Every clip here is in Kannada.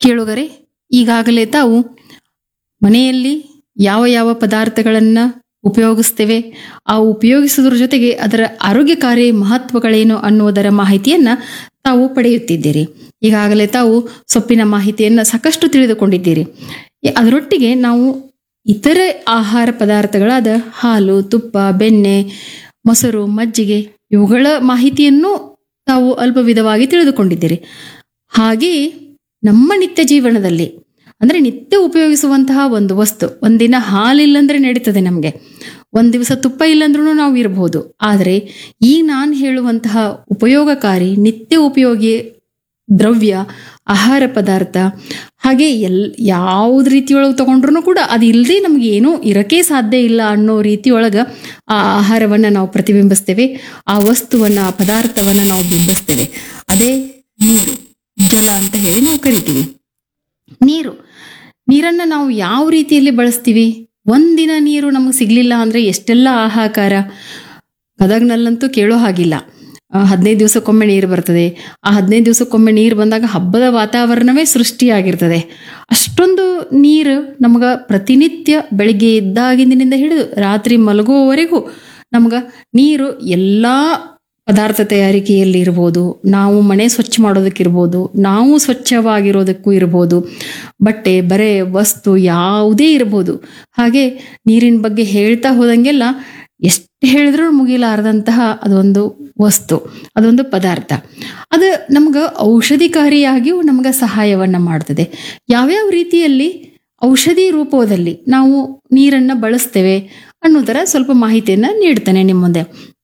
ಕೇಳುಗರೆ ಈಗಾಗಲೇ ತಾವು ಮನೆಯಲ್ಲಿ ಯಾವ ಯಾವ ಪದಾರ್ಥಗಳನ್ನು ಉಪಯೋಗಿಸ್ತೇವೆ ಆ ಉಪಯೋಗಿಸುವುದರ ಜೊತೆಗೆ ಅದರ ಆರೋಗ್ಯಕಾರಿ ಮಹತ್ವಗಳೇನು ಅನ್ನುವುದರ ಮಾಹಿತಿಯನ್ನ ತಾವು ಪಡೆಯುತ್ತಿದ್ದೀರಿ ಈಗಾಗಲೇ ತಾವು ಸೊಪ್ಪಿನ ಮಾಹಿತಿಯನ್ನ ಸಾಕಷ್ಟು ತಿಳಿದುಕೊಂಡಿದ್ದೀರಿ ಈ- ಅದರೊಟ್ಟಿಗೆ ನಾವು ಇತರೆ ಆಹಾರ ಪದಾರ್ಥಗಳಾದ ಹಾಲು ತುಪ್ಪ ಬೆಣ್ಣೆ ಮೊಸರು ಮಜ್ಜಿಗೆ ಇವುಗಳ ಮಾಹಿತಿಯನ್ನು ತಾವು ಅಲ್ಪ ವಿಧವಾಗಿ ತಿಳಿದುಕೊಂಡಿದ್ದೀರಿ ಹಾಗೆಯೇ ನಮ್ಮ ನಿತ್ಯ ಜೀವನದಲ್ಲಿ ಅಂದ್ರೆ ನಿತ್ಯ ಉಪಯೋಗಿಸುವಂತಹ ಒಂದು ವಸ್ತು ಒಂದಿನ ಹಾಲಿಲ್ಲಂದ್ರೆ ನಡೀತದೆ ನಮಗೆ ಒಂದ್ ದಿವಸ ತುಪ್ಪ ಇಲ್ಲಂದ್ರೂ ನಾವು ಇರಬಹುದು ಆದರೆ ಈ ನಾನು ಹೇಳುವಂತಹ ಉಪಯೋಗಕಾರಿ ನಿತ್ಯ ಉಪಯೋಗಿ ದ್ರವ್ಯ ಆಹಾರ ಪದಾರ್ಥ ಹಾಗೆ ಎಲ್ ಯಾವ್ದು ರೀತಿಯೊಳಗೆ ತಗೊಂಡ್ರು ಕೂಡ ಅದು ಇಲ್ಲದೆ ನಮ್ಗೆ ಏನೂ ಇರಕ್ಕೆ ಸಾಧ್ಯ ಇಲ್ಲ ಅನ್ನೋ ರೀತಿಯೊಳಗೆ ಆ ಆಹಾರವನ್ನು ನಾವು ಪ್ರತಿಬಿಂಬಿಸ್ತೇವೆ ಆ ವಸ್ತುವನ್ನ ಆ ಪದಾರ್ಥವನ್ನ ನಾವು ಬಿಂಬಿಸ್ತೇವೆ ಅದೇ ನೀರು ಜಲ ಅಂತ ಹೇಳಿ ನಾವು ಕರಿತೀವಿ ನೀರು ನೀರನ್ನ ನಾವು ಯಾವ ರೀತಿಯಲ್ಲಿ ಬಳಸ್ತೀವಿ ಒಂದಿನ ನೀರು ನಮಗೆ ಸಿಗ್ಲಿಲ್ಲ ಅಂದ್ರೆ ಎಷ್ಟೆಲ್ಲ ಹಾಹಾಕಾರ ಗದಗ್ನಲ್ಲಂತೂ ಕೇಳೋ ಹಾಗಿಲ್ಲ ಆ, ಹದಿನೈದು ದಿವಸಕ್ಕೊಮ್ಮೆ ನೀರು ಬರ್ತದೆ ಆ ಹದಿನೈದು ದಿವಸಕ್ಕೊಮ್ಮೆ ನೀರು ಬಂದಾಗ ಹಬ್ಬದ ವಾತಾವರಣವೇ ಸೃಷ್ಟಿಯಾಗಿರ್ತದೆ ಅಷ್ಟೊಂದು ನೀರು ನಮ್ಗೆ ಪ್ರತಿನಿತ್ಯ ಬೆಳಿಗ್ಗೆ ಎದ್ದಾಗಿಂದಿನಿಂದ ಹಿಡಿದು ರಾತ್ರಿ ಮಲಗುವವರೆಗೂ ನಮ್ಗೆ ನೀರು ಎಲ್ಲ ಪದಾರ್ಥ ತಯಾರಿಕೆಯಲ್ಲಿ ಇರ್ಬೋದು ನಾವು ಮನೆ ಸ್ವಚ್ಛ ಮಾಡೋದಕ್ಕಿರ್ಬೋದು ನಾವು ಸ್ವಚ್ಛವಾಗಿರೋದಕ್ಕೂ ಇರ್ಬೋದು ಬಟ್ಟೆ ಬರೆ ವಸ್ತು ಯಾವುದೇ ಇರ್ಬೋದು ಹಾಗೆ ನೀರಿನ ಬಗ್ಗೆ ಹೇಳ್ತಾ ಹೋದಂಗೆಲ್ಲ ಎಷ್ಟು ಹೇಳಿದ್ರೂ ಮುಗಿಲಾರದಂತಹ ಅದೊಂದು ವಸ್ತು ಅದೊಂದು ಪದಾರ್ಥ ಅದು ನಮ್ಗೆ ಔಷಧಿಕಾರಿಯಾಗಿಯೂ ನಮ್ಗೆ ಸಹಾಯವನ್ನ ಮಾಡ್ತದೆ ಯಾವ್ಯಾವ ರೀತಿಯಲ್ಲಿ ಔಷಧಿ ರೂಪದಲ್ಲಿ ನಾವು ನೀರನ್ನ ಬಳಸ್ತೇವೆ ಅನ್ನೋದರ ಸ್ವಲ್ಪ ಮಾಹಿತಿಯನ್ನ ನೀಡ್ತೇನೆ ನಿಮ್ಮ ಮುಂದೆ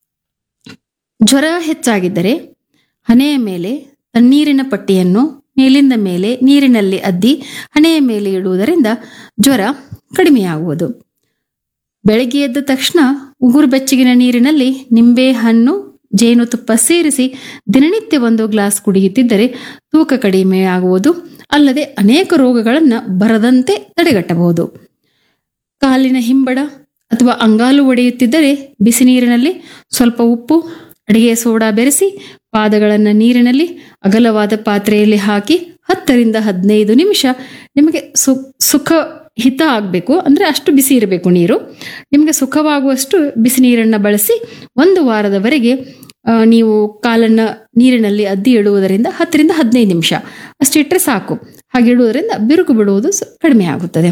ಜ್ವರ ಹೆಚ್ಚಾಗಿದ್ದರೆ ಹಣೆಯ ಮೇಲೆ ತಣ್ಣೀರಿನ ಪಟ್ಟಿಯನ್ನು ಮೇಲಿಂದ ಮೇಲೆ ನೀರಿನಲ್ಲಿ ಅದ್ದಿ ಹಣೆಯ ಮೇಲೆ ಇಡುವುದರಿಂದ ಜ್ವರ ಕಡಿಮೆಯಾಗುವುದು ಬೆಳಗ್ಗೆ ಎದ್ದ ತಕ್ಷಣ ಉಗುರು ಬೆಚ್ಚಗಿನ ನೀರಿನಲ್ಲಿ ನಿಂಬೆ ಹಣ್ಣು ಜೇನುತುಪ್ಪ ಸೇರಿಸಿ ದಿನನಿತ್ಯ ಒಂದು ಗ್ಲಾಸ್ ಕುಡಿಯುತ್ತಿದ್ದರೆ ತೂಕ ಕಡಿಮೆ ಆಗುವುದು ಅಲ್ಲದೆ ಅನೇಕ ರೋಗಗಳನ್ನು ಬರದಂತೆ ತಡೆಗಟ್ಟಬಹುದು ಕಾಲಿನ ಹಿಂಬಡ ಅಥವಾ ಅಂಗಾಲು ಒಡೆಯುತ್ತಿದ್ದರೆ ಬಿಸಿ ನೀರಿನಲ್ಲಿ ಸ್ವಲ್ಪ ಉಪ್ಪು ಅಡಿಗೆ ಸೋಡಾ ಬೆರೆಸಿ ಪಾದಗಳನ್ನು ನೀರಿನಲ್ಲಿ ಅಗಲವಾದ ಪಾತ್ರೆಯಲ್ಲಿ ಹಾಕಿ ಹತ್ತರಿಂದ ಹದಿನೈದು ನಿಮಿಷ ನಿಮಗೆ ಸು ಸುಖ ಹಿತ ಆಗಬೇಕು ಅಂದರೆ ಅಷ್ಟು ಬಿಸಿ ಇರಬೇಕು ನೀರು ನಿಮಗೆ ಸುಖವಾಗುವಷ್ಟು ಬಿಸಿ ನೀರನ್ನು ಬಳಸಿ ಒಂದು ವಾರದವರೆಗೆ ಆ, ನೀವು ಕಾಲನ್ನು ನೀರಿನಲ್ಲಿ ಅದ್ದಿ ಇಡುವುದರಿಂದ ಹತ್ತರಿಂದ ಹದಿನೈದು ನಿಮಿಷ ಅಷ್ಟಿಟ್ಟರೆ ಸಾಕು ಹಾಗೆ ಇಡುವುದರಿಂದ ಬಿರುಕು ಬಿಡುವುದು ಸ- ಕಡಿಮೆ ಆಗುತ್ತದೆ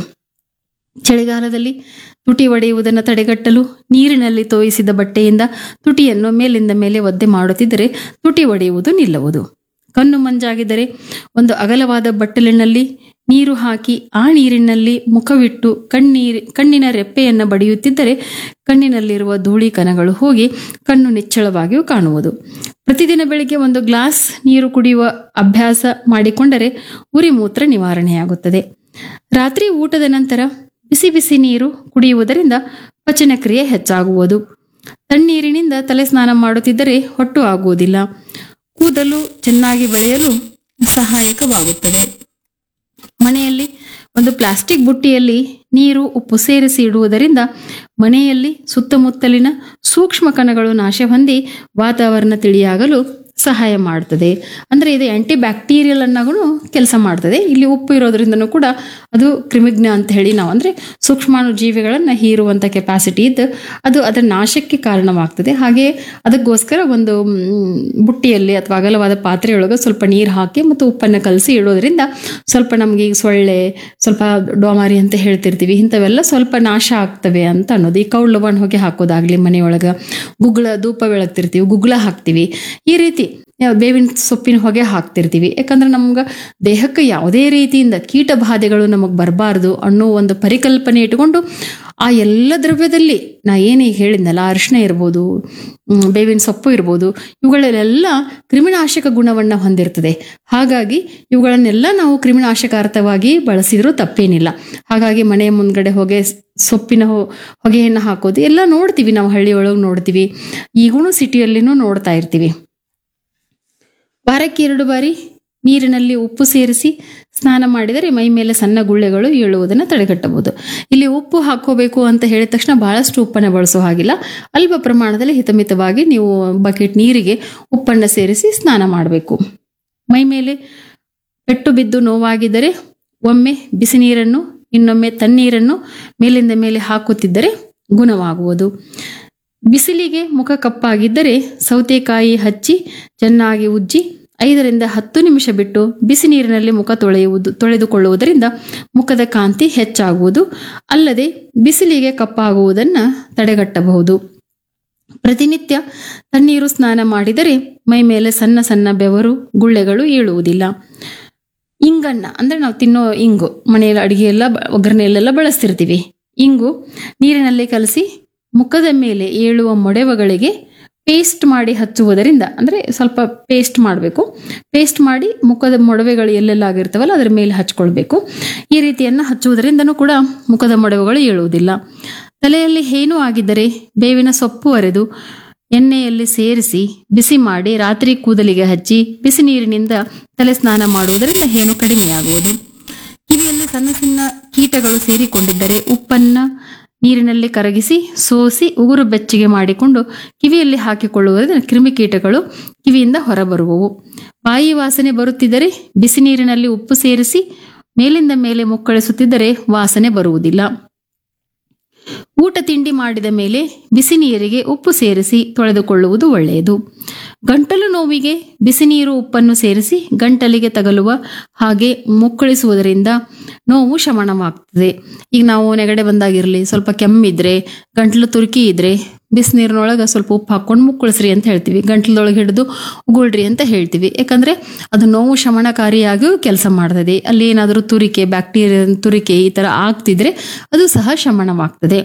ಚಳಿಗಾಲದಲ್ಲಿ ತುಟಿ ಒಡೆಯುವುದನ್ನು ತಡೆಗಟ್ಟಲು ನೀರಿನಲ್ಲಿ ತೋಯಿಸಿದ ಬಟ್ಟೆಯಿಂದ ತುಟಿಯನ್ನು ಮೇಲಿಂದ ಮೇಲೆ ಒದ್ದೆ ಮಾಡುತ್ತಿದ್ದರೆ ತುಟಿ ಒಡೆಯುವುದು ನಿಲ್ಲುವುದು ಕಣ್ಣು ಮಂಜಾಗಿದ್ದರೆ ಒಂದು ಅಗಲವಾದ ಬಟ್ಟಲಿನಲ್ಲಿ ನೀರು ಹಾಕಿ ಆ ನೀರಿನಲ್ಲಿ ಮುಖವಿಟ್ಟು ಕಣ್ಣೀರಿ ಕಣ್ಣಿನ ರೆಪ್ಪೆಯನ್ನು ಬಡಿಯುತ್ತಿದ್ದರೆ ಕಣ್ಣಿನಲ್ಲಿರುವ ಧೂಳಿ ಕಣಗಳು ಹೋಗಿ ಕಣ್ಣು ನಿಚ್ಚಳವಾಗಿಯೂ ಕಾಣುವುದು ಪ್ರತಿದಿನ ಬೆಳಿಗ್ಗೆ ಒಂದು ಗ್ಲಾಸ್ ನೀರು ಕುಡಿಯುವ ಅಭ್ಯಾಸ ಮಾಡಿಕೊಂಡರೆ ಉರಿ ಮೂತ್ರ ನಿವಾರಣೆಯಾಗುತ್ತದೆ ರಾತ್ರಿ ಊಟದ ನಂತರ ಬಿಸಿ ಬಿಸಿ ನೀರು ಕುಡಿಯುವುದರಿಂದ ಪಚನ ಕ್ರಿಯೆ ಹೆಚ್ಚಾಗುವುದು ತಣ್ಣೀರಿನಿಂದ ತಲೆ ಸ್ನಾನ ಮಾಡುತ್ತಿದ್ದರೆ ಹೊಟ್ಟು ಆಗುವುದಿಲ್ಲ ಕೂದಲು ಚೆನ್ನಾಗಿ ಬೆಳೆಯಲು ಸಹಾಯಕವಾಗುತ್ತದೆ ಮನೆಯಲ್ಲಿ ಒಂದು ಪ್ಲಾಸ್ಟಿಕ್ ಬುಟ್ಟಿಯಲ್ಲಿ ನೀರು ಉಪ್ಪು ಸೇರಿಸಿ ಇಡುವುದರಿಂದ ಮನೆಯಲ್ಲಿ ಸುತ್ತಮುತ್ತಲಿನ ಸೂಕ್ಷ್ಮ ಕಣಗಳು ನಾಶ ಹೊಂದಿ ವಾತಾವರಣ ತಿಳಿಯಾಗಲು ಸಹಾಯ ಮಾಡ್ತದೆ ಅಂದರೆ ಇದು ಆಂಟಿ ಬ್ಯಾಕ್ಟೀರಿಯಲ್ ಅನ್ನಗೂ ಕೆಲಸ ಮಾಡ್ತದೆ ಇಲ್ಲಿ ಉಪ್ಪು ಇರೋದ್ರಿಂದನೂ ಕೂಡ ಅದು ಕ್ರಿಮಿಜ್ಞ ಅಂತ ಹೇಳಿ ನಾವು ಅಂದರೆ ಸೂಕ್ಷ್ಮಾಣು ಜೀವಿಗಳನ್ನು ಹೀರುವಂಥ ಕೆಪಾಸಿಟಿ ಇದ್ದು ಅದು ಅದರ ನಾಶಕ್ಕೆ ಕಾರಣವಾಗ್ತದೆ ಹಾಗೆ ಅದಕ್ಕೋಸ್ಕರ ಒಂದು ಮ್, ಬುಟ್ಟಿಯಲ್ಲಿ ಅಥವಾ ಅಗಲವಾದ ಪಾತ್ರೆಯೊಳಗೆ ಸ್ವಲ್ಪ ನೀರು ಹಾಕಿ ಮತ್ತು ಉಪ್ಪನ್ನು ಕಲಸಿ ಇಡೋದ್ರಿಂದ ಸ್ವಲ್ಪ ನಮಗೆ ಈಗ ಸೊಳ್ಳೆ ಸ್ವಲ್ಪ ಡೋಮಾರಿ ಅಂತ ಹೇಳ್ತಿರ್ತೀವಿ ಇಂಥವೆಲ್ಲ ಸ್ವಲ್ಪ ನಾಶ ಆಗ್ತವೆ ಅಂತ ಅನ್ನೋದು ಈ ಕೌಳವನ್ ಹೊಗೆ ಹಾಕೋದಾಗ್ಲಿ ಮನೆಯೊಳಗೆ ಗುಗ್ಗಳ ಧೂಪ ಬೆಳಗ್ತಿರ್ತೀವಿ ಗುಗ್ಗಳ ಹಾಕ್ತೀವಿ ಈ ರೀತಿ ಯಾವ ಬೇವಿನ ಸೊಪ್ಪಿನ ಹೊಗೆ ಹಾಕ್ತಿರ್ತೀವಿ ಯಾಕಂದ್ರೆ ನಮ್ಗೆ ದೇಹಕ್ಕೆ ಯಾವುದೇ ರೀತಿಯಿಂದ ಕೀಟ ಬಾಧೆಗಳು ನಮಗೆ ಬರಬಾರ್ದು ಅನ್ನೋ ಒಂದು ಪರಿಕಲ್ಪನೆ ಇಟ್ಕೊಂಡು ಆ ಎಲ್ಲ ದ್ರವ್ಯದಲ್ಲಿ ನಾ ಏನೀಗ ಹೇಳಿದ್ನಲ್ಲ ಅರಿಶಿಣ ಇರ್ಬೋದು ಮ್, ಬೇವಿನ ಸೊಪ್ಪು ಇರ್ಬೋದು ಇವುಗಳಲ್ಲೆಲ್ಲ ಕ್ರಿಮಿನಾಶಕ ಗುಣವನ್ನು ಹೊಂದಿರ್ತದೆ ಹಾಗಾಗಿ ಇವುಗಳನ್ನೆಲ್ಲ ನಾವು ಕ್ರಿಮಿನಾಶಕಾರ್ಥವಾಗಿ ಬಳಸಿದ್ರೂ ತಪ್ಪೇನಿಲ್ಲ ಹಾಗಾಗಿ ಮನೆಯ ಮುಂದ್ಗಡೆ ಹೊಗೆ ಸೊಪ್ಪಿನ ಹೊ- ಹೊಗೆಯನ್ನು ಹಾಕೋದು ಎಲ್ಲ ನೋಡ್ತೀವಿ ನಾವು ಹಳ್ಳಿಯೊಳಗೆ ನೋಡ್ತೀವಿ ಈಗೂ ಸಿಟಿಯಲ್ಲಿನೂ ನೋಡ್ತಾ ಇರ್ತೀವಿ ವಾರಕ್ಕೆ ಎರಡು ಬಾರಿ ನೀರಿನಲ್ಲಿ ಉಪ್ಪು ಸೇರಿಸಿ ಸ್ನಾನ ಮಾಡಿದರೆ ಮೈ ಮೇಲೆ ಸಣ್ಣ ಗುಳ್ಳೆಗಳು ಏಳುವುದನ್ನು ತಡೆಗಟ್ಟಬಹುದು ಇಲ್ಲಿ ಉಪ್ಪು ಹಾಕೋಬೇಕು ಅಂತ ಹೇಳಿದ ತಕ್ಷಣ ಬಹಳಷ್ಟು ಉಪ್ಪನ್ನು ಬಳಸೋ ಹಾಗಿಲ್ಲ ಅಲ್ಪ ಪ್ರಮಾಣದಲ್ಲಿ ಹಿತಮಿತವಾಗಿ ನೀವು ಬಕೆಟ್ ನೀರಿಗೆ ಉಪ್ಪನ್ನು ಸೇರಿಸಿ ಸ್ನಾನ ಮಾಡಬೇಕು ಮೈ ಮೇಲೆ ಪೆಟ್ಟು ಬಿದ್ದು ನೋವಾಗಿದ್ದರೆ ಒಮ್ಮೆ ಬಿಸಿ ನೀರನ್ನು ಇನ್ನೊಮ್ಮೆ ತಣ್ಣೀರನ್ನು ಮೇಲಿಂದ ಮೇಲೆ ಹಾಕುತ್ತಿದ್ದರೆ ಗುಣವಾಗುವುದು ಬಿಸಿಲಿಗೆ ಮುಖ ಕಪ್ಪಾಗಿದ್ದರೆ ಸೌತೆಕಾಯಿ ಹಚ್ಚಿ ಚೆನ್ನಾಗಿ ಉಜ್ಜಿ ಐದರಿಂದ ಹತ್ತು ನಿಮಿಷ ಬಿಟ್ಟು ಬಿಸಿ ನೀರಿನಲ್ಲಿ ಮುಖ ತೊಳೆಯುವುದು ತೊಳೆದುಕೊಳ್ಳುವುದರಿಂದ ಮುಖದ ಕಾಂತಿ ಹೆಚ್ಚಾಗುವುದು ಅಲ್ಲದೆ ಬಿಸಿಲಿಗೆ ಕಪ್ಪಾಗುವುದನ್ನು ತಡೆಗಟ್ಟಬಹುದು ಪ್ರತಿನಿತ್ಯ ತಣ್ಣೀರು ಸ್ನಾನ ಮಾಡಿದರೆ ಮೈ ಮೇಲೆ ಸಣ್ಣ ಸಣ್ಣ ಬೆವರು ಗುಳ್ಳೆಗಳು ಏಳುವುದಿಲ್ಲ ಇಂಗನ್ನ ಅಂದ್ರೆ ನಾವು ತಿನ್ನೋ ಇಂಗು ಮನೆಯಲ್ಲಿ ಅಡಿಗೆ ಎಲ್ಲ ಬ- ಒಗ್ಗರಣೆಯಲ್ಲೆಲ್ಲ ಬಳಸ್ತಿರ್ತೀವಿ ಇಂಗು ನೀರಿನಲ್ಲಿ ಕಲಸಿ ಮುಖದ ಮೇಲೆ ಏಳುವ ಮೊಡವೆಗಳಿಗೆ ಪೇಸ್ಟ್ ಮಾಡಿ ಹಚ್ಚುವುದರಿಂದ ಅಂದ್ರೆ ಸ್ವಲ್ಪ ಪೇಸ್ಟ್ ಮಾಡಬೇಕು ಪೇಸ್ಟ್ ಮಾಡಿ ಮುಖದ ಮೊಡವೆಗಳು ಎಲ್ಲೆಲ್ಲ ಆಗಿರ್ತಾವಲ್ಲ ಅದರ ಮೇಲೆ ಹಚ್ಕೊಳ್ಬೇಕು ಈ ರೀತಿಯನ್ನ ಹಚ್ಚುವುದರಿಂದನೂ ಕೂಡ ಮುಖದ ಮೊಡವೆಗಳು ಏಳುವುದಿಲ್ಲ ತಲೆಯಲ್ಲಿ ಹೇನು ಆಗಿದ್ದರೆ ಬೇವಿನ ಸೊಪ್ಪು ಅರೆದು ಎಣ್ಣೆಯಲ್ಲಿ ಸೇರಿಸಿ ಬಿಸಿ ಮಾಡಿ ರಾತ್ರಿ ಕೂದಲಿಗೆ ಹಚ್ಚಿ ಬಿಸಿ ನೀರಿನಿಂದ ತಲೆ ಸ್ನಾನ ಮಾಡುವುದರಿಂದ ಹೇನು ಕಡಿಮೆಯಾಗುವುದು ಕಿವಿಯಲ್ಲಿ ಸಣ್ಣ ಸಣ್ಣ ಕೀಟಗಳು ಸೇರಿಕೊಂಡಿದ್ದರೆ ಉಪ್ಪನ್ನ ನೀರಿನಲ್ಲಿ ಕರಗಿಸಿ ಸೋಸಿ ಉಗುರು ಬೆಚ್ಚಗೆ ಮಾಡಿಕೊಂಡು ಕಿವಿಯಲ್ಲಿ ಹಾಕಿಕೊಳ್ಳುವುದರಿಂದ ಕ್ರಿಮಿಕೀಟಗಳು ಕಿವಿಯಿಂದ ಹೊರಬರುವವು ಬಾಯಿ ವಾಸನೆ ಬರುತ್ತಿದ್ದರೆ ಬಿಸಿ ನೀರಿನಲ್ಲಿ ಉಪ್ಪು ಸೇರಿಸಿ ಮೇಲಿಂದ ಮೇಲೆ ಮುಕ್ಕಳಿಸುತ್ತಿದ್ದರೆ ವಾಸನೆ ಬರುವುದಿಲ್ಲ ಊಟ ತಿಂಡಿ ಮಾಡಿದ ಮೇಲೆ ಬಿಸಿ ನೀರಿಗೆ ಉಪ್ಪು ಸೇರಿಸಿ ತೊಳೆದುಕೊಳ್ಳುವುದು ಒಳ್ಳೆಯದು ಗಂಟಲು ನೋವಿಗೆ ಬಿಸಿ ನೀರು ಉಪ್ಪನ್ನು ಸೇರಿಸಿ ಗಂಟಲಿಗೆ ತಗಲುವ ಹಾಗೆ ಮುಕ್ಕಳಿಸುವುದರಿಂದ ನೋವು ಶಮನವಾಗ್ತದೆ ಈಗ ನಾವು ನೆಗಡೆ ಬಂದಾಗಿರಲಿ ಸ್ವಲ್ಪ ಕೆಮ್ಮಿದ್ರೆ ಗಂಟಲು ತುರುಕಿ ಇದ್ರೆ ಬಿಸಿನೀರಿನೊಳಗೆ ಸ್ವಲ್ಪ ಉಪ್ಪು ಹಾಕೊಂಡು ಮುಕ್ಕಳಿಸ್ರಿ ಅಂತ ಹೇಳ್ತೀವಿ ಗಂಟಲದೊಳಗೆ ಹಿಡಿದು ಉಗುಳ್ರಿ ಅಂತ ಹೇಳ್ತೀವಿ ಯಾಕಂದ್ರೆ ಅದು ನೋವು ಶಮನಕಾರಿಯಾಗಿಯೂ ಕೆಲಸ ಮಾಡ್ತದೆ ಅಲ್ಲಿ ಏನಾದರೂ ತುರಿಕೆ ಬ್ಯಾಕ್ಟೀರಿಯಾ ತುರಿಕೆ ಈ ತರ ಆಗ್ತಿದ್ರೆ ಅದು ಸಹ ಶಮನವಾಗ್ತದೆ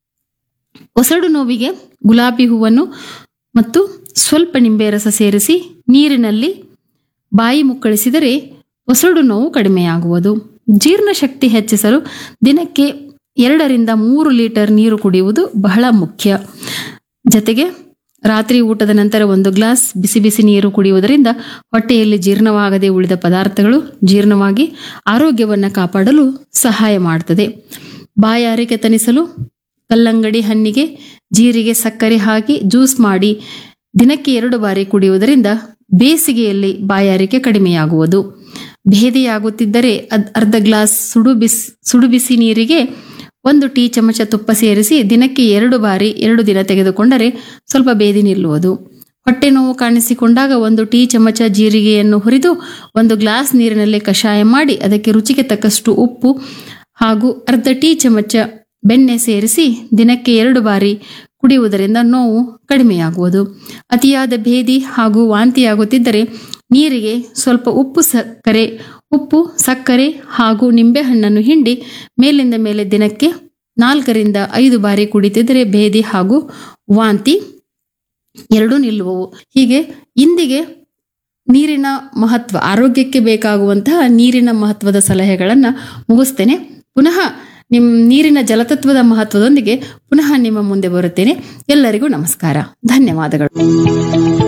ಒಸಡು ನೋವಿಗೆ ಗುಲಾಬಿ ಹೂವನ್ನು ಮತ್ತು ಸ್ವಲ್ಪ ನಿಂಬೆ ರಸ ಸೇರಿಸಿ ನೀರಿನಲ್ಲಿ ಬಾಯಿ ಮುಕ್ಕಳಿಸಿದರೆ ಒಸಡು ನೋವು ಕಡಿಮೆಯಾಗುವುದು ಜೀರ್ಣಶಕ್ತಿ ಹೆಚ್ಚಿಸಲು ದಿನಕ್ಕೆ ಎರಡರಿಂದ ಮೂರು ಲೀಟರ್ ನೀರು ಕುಡಿಯುವುದು ಬಹಳ ಮುಖ್ಯ ಜೊತೆಗೆ ರಾತ್ರಿ ಊಟದ ನಂತರ ಒಂದು ಗ್ಲಾಸ್ ಬಿಸಿ ಬಿಸಿ ನೀರು ಕುಡಿಯುವುದರಿಂದ ಹೊಟ್ಟೆಯಲ್ಲಿ ಜೀರ್ಣವಾಗದೆ ಉಳಿದ ಪದಾರ್ಥಗಳು ಜೀರ್ಣವಾಗಿ ಆರೋಗ್ಯವನ್ನು ಕಾಪಾಡಲು ಸಹಾಯ ಮಾಡುತ್ತದೆ ಬಾಯಾರಿಕೆ ತಣಿಸಲು ಕಲ್ಲಂಗಡಿ ಹಣ್ಣಿಗೆ ಜೀರಿಗೆ ಸಕ್ಕರೆ ಹಾಕಿ ಜ್ಯೂಸ್ ಮಾಡಿ ದಿನಕ್ಕೆ ಎರಡು ಬಾರಿ ಕುಡಿಯುವುದರಿಂದ ಬೇಸಿಗೆಯಲ್ಲಿ ಬಾಯಾರಿಕೆ ಕಡಿಮೆಯಾಗುವುದು ಭೇದಿಯಾಗುತ್ತಿದ್ದರೆ ಅದ್- ಅರ್ಧ ಗ್ಲಾಸ್ ಸುಡು ಬಿಸಿ ಸುಡು ಬಿಸಿ ನೀರಿಗೆ ಒಂದು ಟೀ ಚಮಚ ತುಪ್ಪ ಸೇರಿಸಿ ದಿನಕ್ಕೆ ಎರಡು ಬಾರಿ ಎರಡು ದಿನ ತೆಗೆದುಕೊಂಡರೆ ಸ್ವಲ್ಪ ಬೇದಿ ನಿಲ್ಲುವುದು ಹೊಟ್ಟೆ ನೋವು ಕಾಣಿಸಿಕೊಂಡಾಗ ಒಂದು ಟೀ ಚಮಚ ಜೀರಿಗೆಯನ್ನು ಹುರಿದು ಒಂದು ಗ್ಲಾಸ್ ನೀರಿನಲ್ಲಿ ಕಷಾಯ ಮಾಡಿ ಅದಕ್ಕೆ ರುಚಿಗೆ ತಕ್ಕಷ್ಟು ಉಪ್ಪು ಹಾಗೂ ಅರ್ಧ ಟೀ ಚಮಚ ಬೆಣ್ಣೆ ಸೇರಿಸಿ ದಿನಕ್ಕೆ ಎರಡು ಬಾರಿ ಕುಡಿಯುವುದರಿಂದ ನೋವು ಕಡಿಮೆಯಾಗುವುದು ಅತಿಯಾದ ಭೇದಿ ಹಾಗೂ ವಾಂತಿಯಾಗುತ್ತಿದ್ದರೆ ನೀರಿಗೆ ಸ್ವಲ್ಪ ಉಪ್ಪು ಸಕ್ಕರೆ ಉಪ್ಪು ಸಕ್ಕರೆ ಹಾಗೂ ನಿಂಬೆಹಣ್ಣನ್ನು ಹಿಂಡಿ ಮೇಲಿಂದ ಮೇಲೆ ದಿನಕ್ಕೆ ನಾಲ್ಕರಿಂದ ಐದು ಬಾರಿ ಕುಡಿತಿದ್ದರೆ ಭೇದಿ ಹಾಗೂ ವಾಂತಿ ಎರಡೂ ನಿಲ್ಲುವವು ಹೀಗೆ ಇಂದಿಗೆ ನೀರಿನ ಮಹತ್ವ ಆರೋಗ್ಯಕ್ಕೆ ಬೇಕಾಗುವಂತಹ ನೀರಿನ ಮಹತ್ವದ ಸಲಹೆಗಳನ್ನು ಮುಗಿಸ್ತೇನೆ ಪುನಃ ನಿಮ್ಮ ನೀರಿನ ಜಲತತ್ವದ ಮಹತ್ವದೊಂದಿಗೆ ಪುನಃ ನಿಮ್ಮ ಮುಂದೆ ಬರುತ್ತೇನೆ ಎಲ್ಲರಿಗೂ ನಮಸ್ಕಾರ ಧನ್ಯವಾದಗಳು